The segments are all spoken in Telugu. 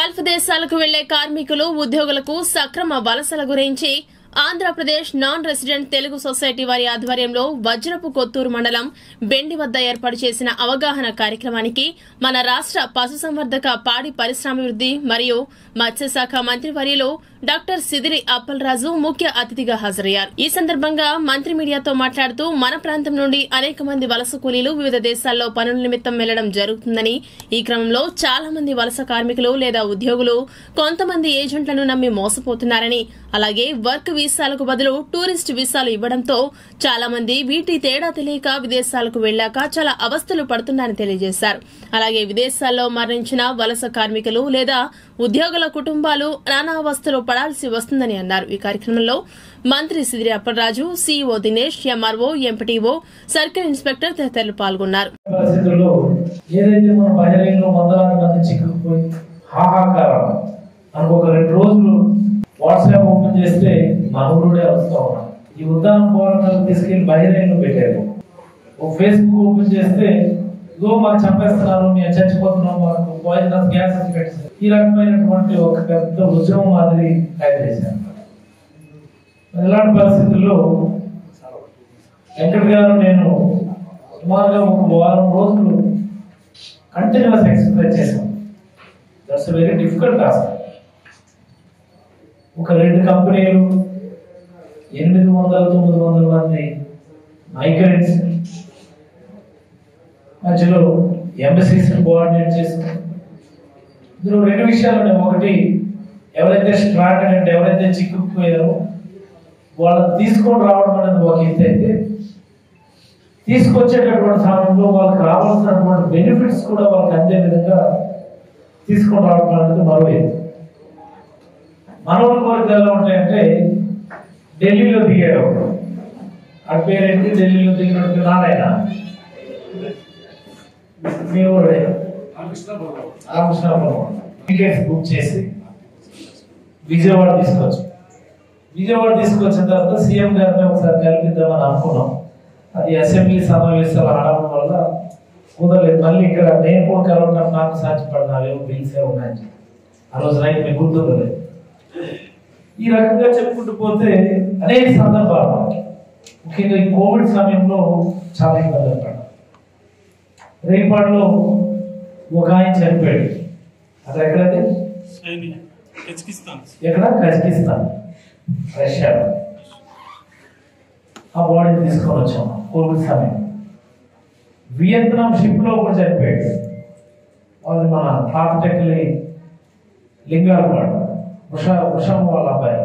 గల్ఫ్ దేశాలకు వెళ్లే కార్మికులు ఉద్యోగులకు సక్రమ వలసల గురించి Andhra Pradesh non resident Telugu society వారి ఆధ్వర్యంలో వజ్రపు కొత్తూరు మండలం బెండి వద్ద ఏర్పాటు చేసిన అవగాహన కార్యక్రమానికి మన రాష్ట్ర పశుసంవర్ధక పాడి పరిశ్రమాభివృద్ది మరియు మత్స్యశాఖ మంత్రివర్యులు డాక్టర్ సిదిరి అప్పలరాజు ముఖ్య అతిథిగా హాజరయ్యారు ఈ సందర్భంగా మంత్రి మీడియాతో మాట్లాడుతూ మన ప్రాంతం నుండి అనేక మంది వలస కూలీలు వివిధ దేశాల్లో పనుల నిమిత్తం వెళ్లడం జరుగుతుందని ఈ క్రమంలో చాలా మంది వలస కార్మికులు లేదా ఉద్యోగులు కొంతమంది ఏజెంట్లను నమ్మి మోసపోతున్నారని అలాగే వర్క్ వీసాలకు బదులు టూరిస్ట్ వీసాలు ఇవ్వడంతో చాలా మంది వీటి తేడా తెలియక విదేశాలకు వెళ్లాక చాలా అవస్థలు పడుతున్నారని తెలియజేశారు అలాగే విదేశాల్లో మరణించిన వలస కార్మికులు లేదా ఉద్యోగుల కుటుంబాలు నానా అవస్థలు పడాల్సి వస్తుందని అన్నారు ఈ కార్యక్రమంలో మంత్రి Sidiri Appalaraju CEO Dinesh MRO MPTO circle inspector తదితరులు పాల్గొన్నారు పరిస్థితుల్లో ఏదైతే మన బహిరంగంలో వందలాది మంది చిక్కుకుపోయి హాహాకారం మనకు ఒక రెండు రోజులు వాట్సాప్ ఓపెన్ చేస్తే మనవుడే వస్తూ ఉన్నాం ఈ ఉద్దానం పోరాటాలు తీసుకెళ్లి బహిరంగంలో పెట్టారు ఒక ఫేస్బుక్ ఓపెన్ చేస్తే ఇదో మాకు చంపేస్తున్నారు మేము చచ్చిపోతున్నాం మాకు పాయిజనస్ గ్యాస్ పెట్టారు ఈ రకమైనటువంటి ఒక పెద్ద ఉద్యమం మాదిరి తయారు చేశారు ఇలాంటి పరిస్థితుల్లో వెంకట్ గారు నేను సుమారుగా ఒక వారం రోజులు కంటిన్యూస్ ఎక్సర్సైజ్ చేశాం దట్స్ వెరీ డిఫికల్ట్ టాస్క్ ఒక రెండు కంపెనీలు ఎనిమిది వందల తొమ్మిది వందల మంది మైగ్రెంట్స్ మధ్యలో ఎంబసీస్ కోఆర్డినేట్ చేస్తాం ఇందులో రెండు విషయాలు ఉన్నాయి ఒకటి ఎవరైతే స్ట్రాక్ అంటే ఎవరైతే చిక్కుకుపోయారో వాళ్ళని తీసుకొని రావడం అనేది ఒక ఎత్తు అయితే తీసుకొచ్చేటటువంటి సమయంలో వాళ్ళకి రావాల్సినటువంటి బెనిఫిట్స్ కూడా వాళ్ళకి అందే విధంగా తీసుకొని రావడం అనేది మరో ఎత్తు మనోళ్ళ కోరిక ఎలా ఉంటాయంటే ఢిల్లీలో దిగాడు ఒకడు. ఆ పేరేంటి ఢిల్లీలో దిగినట్టు నారాయణ మీ ఊరే రామకృష్ణాపురం టికెట్స్ బుక్ చేసి విజయవాడ తీసుకొచ్చు విజయవాడ తీసుకొచ్చిన తర్వాత సీఎం గారిని ఒకసారి కల్పిద్దామని అనుకున్నాం అది అసెంబ్లీ సమావేశాలు ఆడడం వల్ల కుదరలేదు మళ్ళీ ఇక్కడ నేను కూడా కలవడం నాకు సాధ్యపడినావేమో బిల్సే ఉన్నాయని చెప్పి. ఆ రోజు నైట్ మీకు గుర్తుండలేదు ఈ రకంగా చెప్పుకుంటూ పోతే అనేక సందర్భాలు ఉన్నాయి. ముఖ్యంగా ఈ కోవిడ్ సమయంలో చాలా ఇబ్బందులు పడ్డాం రేపాడులో ఒక ఆయన చనిపోయాడు అది ఎక్కడది China, Kazakhstan. ఎక్కడ కజకిస్తాన్ రష్యా ఆ బాడీని తీసుకొని వచ్చాం కోవిడ్ సమయం వియత్నాం షిప్ లో కూడా చనిపోయాడు వాళ్ళు మన పాతటెక్కలి లింగాల వాడు ఉష ఉషం వాళ్ళ అబ్బాయి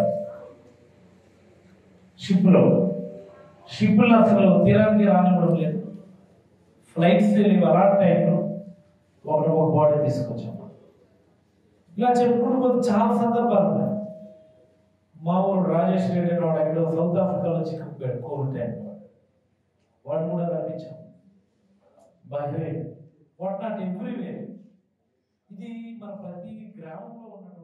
షిప్ లో షిప్లు అసలు తీరానికి రానివ్వడం లేదు ఫ్లైట్స్ అలాంటి టైంలో ఒకటి ఒక బాడీ తీసుకొచ్చాం ఇలా చెప్పుకుంటూ పోతే చాలా సందర్భాలు ఉన్నాయి మా ఊరు రాజేష్ రెడ్డి అని వాడు ఎక్కడో సౌత్ ఆఫ్రికాలో చిక్కుకుపోయాడు కోవిడ్ టైం వాడు కూడా రప్పించాం బహ్రెయిన్ వాట్ నాట్ ఎవ్రీవేర్ ఇది మన ప్రతి గ్రామంలో ఉన్నటువంటి